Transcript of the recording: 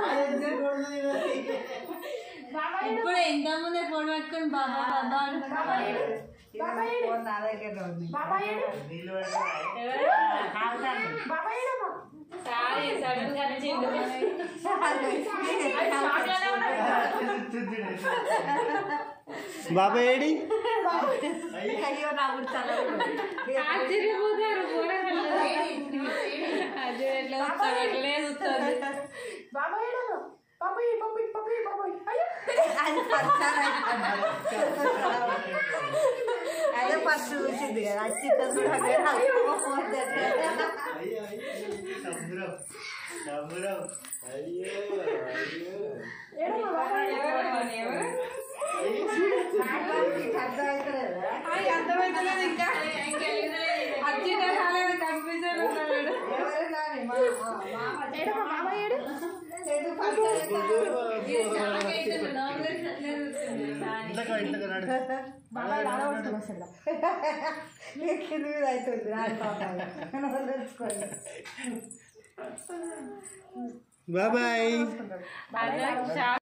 ఇప్పుడు ఎంత ముందే ఫోన్ పెట్టుకొని బాబా బాబా అంటున్నాడు. సారీ సడన్ గా వచ్చిండు. బాబా ఏడి ఆశ్చర్యపోతారు పోరగాళ్ళు. అది ఎట్లా వస్తాడు అట్లనే చూస్తుంది అదే ఫస్ట్ చూసింది కదా వచ్చి చూడండి అర్థమైతలేదు ఇంకా అచ్చిండే రాలేదు కనిపించాడు ఇంతగా ఇంతగా నడు కింద మీద అవుతుంది రాని పాపాలు తెలుసుకోండి బాబాయ్ అదే